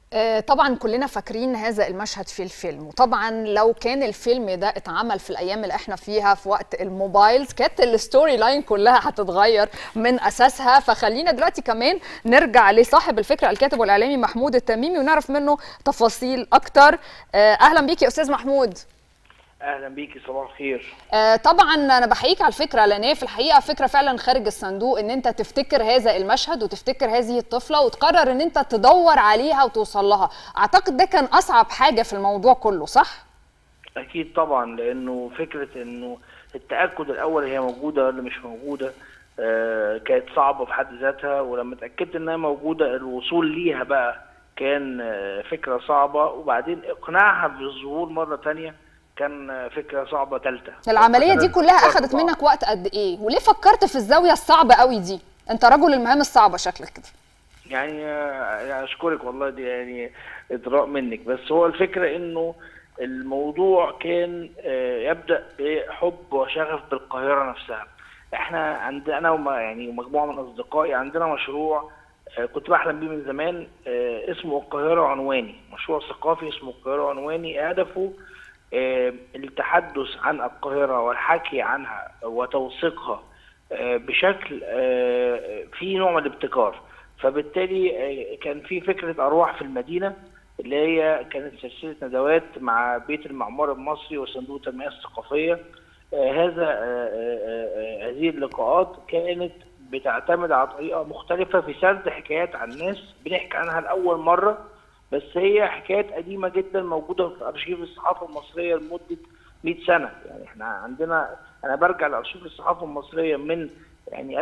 آه، طبعا كلنا فاكرين هذا المشهد في الفيلم وطبعا لو كان الفيلم ده اتعمل في الايام اللي احنا فيها في وقت الموبايلز كانت الستوري لاين كلها هتتغير من اساسها فخلينا دلوقتي كمان نرجع لصاحب الفكره الكاتب والاعلامي محمود التميمي ونعرف منه تفاصيل اكتر آه، اهلا بيك يا استاذ محمود اهلا بيكي صباح الخير آه، طبعا انا بحييك على الفكره لان هي في الحقيقه فكره فعلا خارج الصندوق ان انت تفتكر هذا المشهد وتفتكر هذه الطفله وتقرر ان انت تدور عليها وتوصل لها اعتقد ده كان اصعب حاجه في الموضوع كله صح اكيد طبعا لانه فكره انه التاكد الاول هي موجوده ولا مش موجوده آه كانت صعبه في حد ذاتها ولما اتاكدت انها موجوده الوصول ليها بقى كان آه فكره صعبه وبعدين اقناعها بالظهور مره تانية كان آه، فكره صعبه ثالثه العمليه دي كلها اخذت منك وقت قد ايه وليه فكرت في الزاويه الصعبه قوي دي انت رجل المهام الصعبه شكلك كده يعني آه، يعني اشكرك والله دي يعني اطراء منك بس هو الفكره انه الموضوع كان آه، يبدا بحب وشغف بالقاهره نفسها احنا عندنا انا وما يعني ومجموعه من اصدقائي عندنا مشروع آه، كنت بحلم بيه من زمان آه، اسمه القاهره عنواني مشروع ثقافي اسمه القاهره عنواني هدفه آه، التحدث عن القاهره والحكي عنها وتوثيقها آه، بشكل آه، فيه نوع من الابتكار فبالتالي آه، كان في فكره ارواح في المدينه اللي هي كانت سلسله ندوات مع بيت المعمار المصري وصندوق التنميه الثقافيه آه، هذا آه، آه، آه، هذه اللقاءات كانت بتعتمد على طريقه مختلفه في سرد حكايات عن ناس بنحكي عنها لاول مره بس هي حكايات قديمه جدا موجوده في ارشيف الصحافه المصريه لمده 100 سنه يعني احنا عندنا انا برجع لارشيف الصحافه المصريه من يعني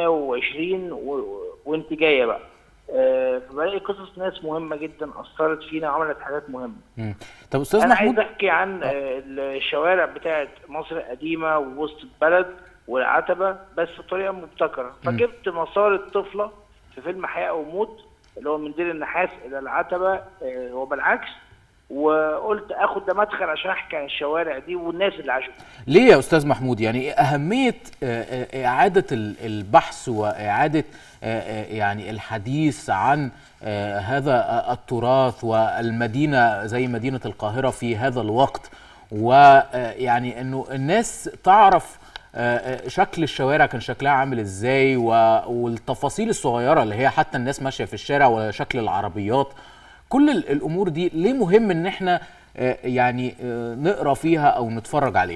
1920 و... وانت جايه بقى آه، فبلاقي قصص ناس مهمه جدا اثرت فينا وعملت حاجات مهمه مم. طب استاذ انا عايز محمود احكي عن آه، الشوارع بتاعت مصر القديمه ووسط البلد والعتبه بس بطريقه مبتكره فجبت مسار الطفله في فيلم حياه او موت اللي هو من دير النحاس الى العتبه آه، وبالعكس وقلت اخد ده مدخل عشان احكي عن الشوارع دي والناس اللي عاشوا فيها. ليه يا استاذ محمود يعني إيه اهميه آه، آه، اعاده ال- البحث واعاده آه، آه، يعني الحديث عن آه، هذا آه، التراث والمدينه زي مدينه القاهره في هذا الوقت ويعني انه الناس تعرف آه، آه، شكل الشوارع كان شكلها عامل ازاي و- والتفاصيل الصغيره اللي هي حتى الناس ماشيه في الشارع وشكل العربيات كل ال- الامور دي ليه مهم ان احنا آه، يعني آه، نقرا فيها او نتفرج عليها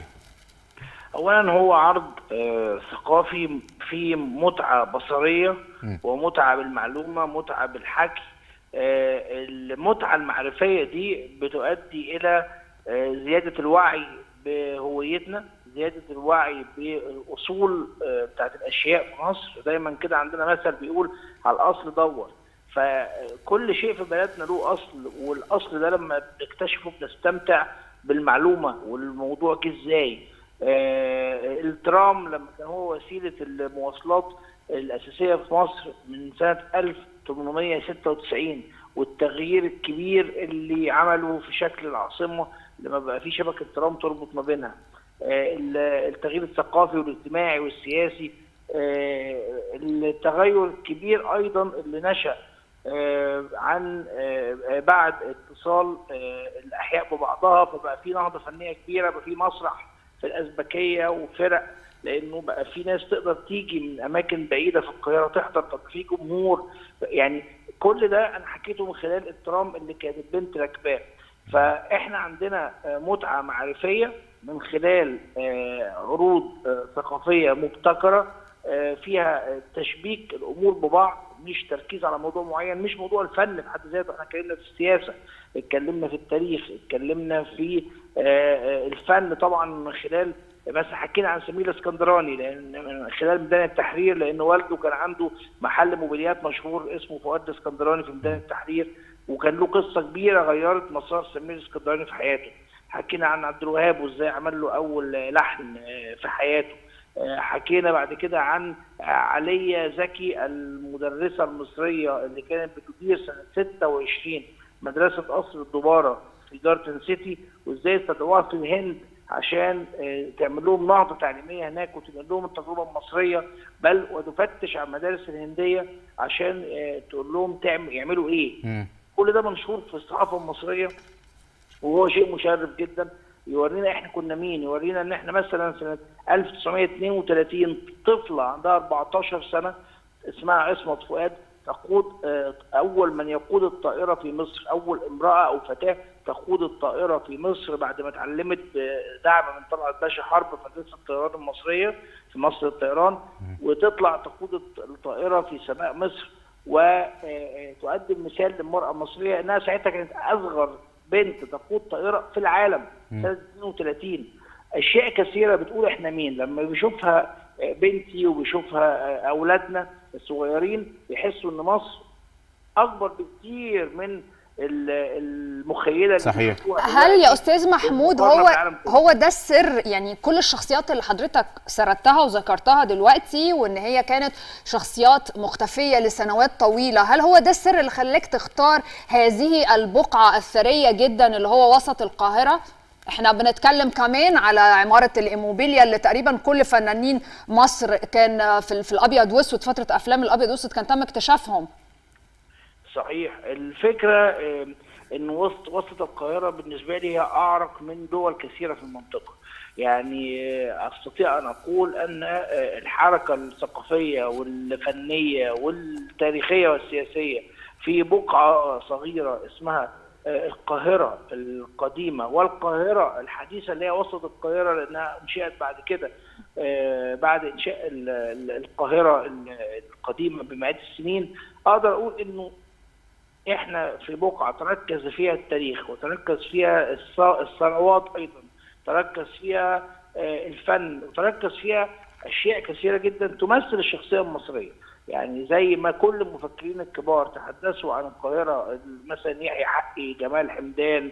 اولا هو عرض آه، ثقافي فيه متعه بصريه ومتعه بالمعلومه متعه بالحكي آه، المتعه المعرفيه دي بتؤدي الى آه، زياده الوعي بهويتنا زياده الوعي بالاصول آه، بتاعت الاشياء في مصر دايما كده عندنا مثل بيقول على الاصل دور فكل شيء في بلدنا له اصل والاصل ده لما بنكتشفه بنستمتع بالمعلومه والموضوع جه ازاي آه، الترام لما كان هو وسيله المواصلات الاساسيه في مصر من سنه 1896 والتغيير الكبير اللي عمله في شكل العاصمه لما بقى في شبكه ترام تربط ما بينها آه، ال- التغيير الثقافي والاجتماعي والسياسي آه، التغير الكبير ايضا اللي نشا آه، عن آه، آه، بعد اتصال آه، الاحياء ببعضها فبقى في نهضه فنيه كبيره بقى في مسرح في الازبكيه وفرق لانه بقى في ناس تقدر تيجي من اماكن بعيده في القاهره تحضر طب في جمهور يعني كل ده انا حكيته من خلال الترام اللي كانت بنت راكباه فاحنا عندنا آه، متعه معرفيه من خلال آه، عروض آه، ثقافيه مبتكره آه، فيها آه، تشبيك الامور ببعض مش تركيز على موضوع معين مش موضوع الفن في حد ذاته احنا اتكلمنا في السياسه اتكلمنا في التاريخ اتكلمنا في آه، آه، الفن طبعا من خلال بس حكينا عن سمير الاسكندراني لان من خلال ميدان التحرير لان والده كان عنده محل موبيليات مشهور اسمه فؤاد الاسكندراني في ميدان التحرير وكان له قصه كبيره غيرت مسار سمير الاسكندراني في حياته حكينا عن عبد الوهاب وازاي عمل له اول لحن آه، في حياته آه، حكينا بعد كده عن آه، علية زكي المدرسة المصرية اللي كانت بتدير سنة 26 مدرسة قصر الدبارة في جارتن سيتي وازاي استدعوها في الهند عشان آه، تعمل لهم نهضة تعليمية هناك وتنقل لهم التجربة المصرية بل وتفتش على المدارس الهندية عشان آه، تقول لهم تعمل يعملوا ايه مم. كل ده منشور في الصحافه المصريه وهو شيء مشرف جدا يورينا احنا كنا مين يورينا ان احنا مثلا سنه 1932 طفله عندها 14 سنه اسمها عصمت فؤاد تقود آه، اول من يقود الطائره في مصر اول امراه او فتاه تقود الطائره في مصر بعد ما اتعلمت دعم من طلعت باشا حرب في مدرسه الطيران المصريه في مصر الطيران وتطلع تقود الط- الطائره في سماء مصر وتقدم مثال للمراه المصريه انها ساعتها كانت اصغر بنت تقود طائره في العالم سنه 32 اشياء كثيره بتقول احنا مين لما بيشوفها بنتي وبيشوفها اولادنا الصغيرين بيحسوا ان مصر اكبر بكتير من ال- المخيله اللي صحيح. بيشوفوها هل يا دلوقتي استاذ محمود بالمقارنة هو بالعالم كله. هو ده السر يعني كل الشخصيات اللي حضرتك سردتها وذكرتها دلوقتي وان هي كانت شخصيات مختفيه لسنوات طويله هل هو ده السر اللي خلاك تختار هذه البقعه الثريه جدا اللي هو وسط القاهره احنا بنتكلم كمان على عماره الايموبيليا اللي تقريبا كل فنانين مصر كان في, في الابيض واسود فتره افلام الابيض واسود كان تم اكتشافهم صحيح الفكره آه، ان وسط وسط القاهره بالنسبه لي هي اعرق من دول كثيره في المنطقه يعني آه، استطيع ان اقول ان آه، الحركه الثقافيه والفنيه والتاريخيه والسياسيه في بقعه صغيره اسمها آه، القاهره القديمه والقاهره الحديثه اللي هي وسط القاهره لانها انشئت بعد كده آه، بعد انشاء ال- ال- القاهره ال- القديمه بمئات السنين اقدر اقول انه احنا في بقعه تركز فيها التاريخ وتركز فيها الث- الثروات ايضا تركز فيها آه، الفن وتركز فيها اشياء كثيره جدا تمثل الشخصيه المصريه يعني زي ما كل المفكرين الكبار تحدثوا عن القاهره مثلا يحيى حقي جمال حمدان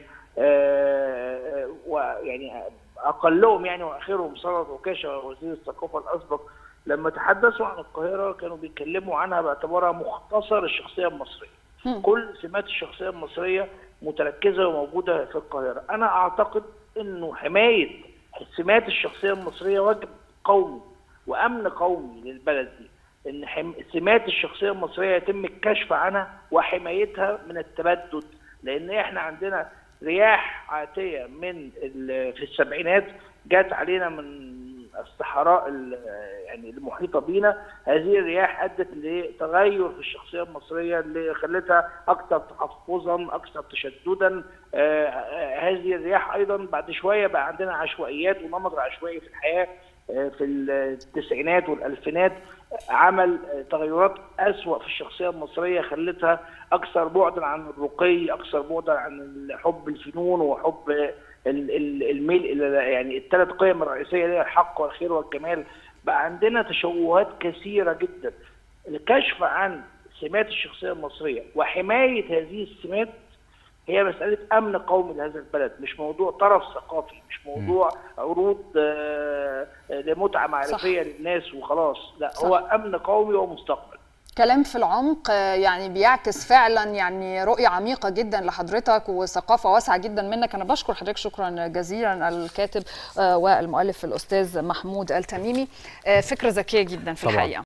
آه، ويعني اقلهم يعني واخرهم ثروت عكاشه وزير الثقافه الاسبق لما تحدثوا عن القاهره كانوا بيتكلموا عنها باعتبارها مختصر الشخصيه المصريه كل سمات الشخصيه المصريه متركزه وموجوده في القاهره انا اعتقد انه حمايه سمات الشخصيه المصريه واجب قومي وامن قومي للبلد دي ان حم... سمات الشخصيه المصريه يتم الكشف عنها وحمايتها من التبدد لان احنا عندنا رياح عاتيه من ال... في السبعينات جت علينا من الصحراء ال- يعني المحيطه بينا هذه الرياح ادت لتغير في الشخصيه المصريه اللي خلتها اكثر تحفظا اكثر تشددا آه، آه، هذه الرياح ايضا بعد شويه بقى عندنا عشوائيات ونمط عشوائي في الحياه آه، في التسعينات والالفينات عمل آه، تغيرات اسوا في الشخصيه المصريه خلتها اكثر بعدا عن الرقي اكثر بعدا عن حب الفنون وحب آه، ال- ال- الميل الى يعني الثلاث قيم الرئيسيه اللي هي الحق والخير والجمال بقى عندنا تشوهات كثيره جدا الكشف عن سمات الشخصيه المصريه وحمايه هذه السمات هي مسألة أمن قومي لهذا البلد مش موضوع طرف ثقافي مش موضوع عروض آه، آه، لمتعة معرفية للناس وخلاص لا صح. هو أمن قومي ومستقبل كلام في العمق آه، يعني بيعكس فعلا يعني رؤية عميقة جدا لحضرتك وثقافة واسعة جدا منك أنا بشكر حضرتك شكرا جزيلا الكاتب آه، والمؤلف الأستاذ محمود التميمي آه، فكرة ذكية جدا في طبعاً. الحقيقة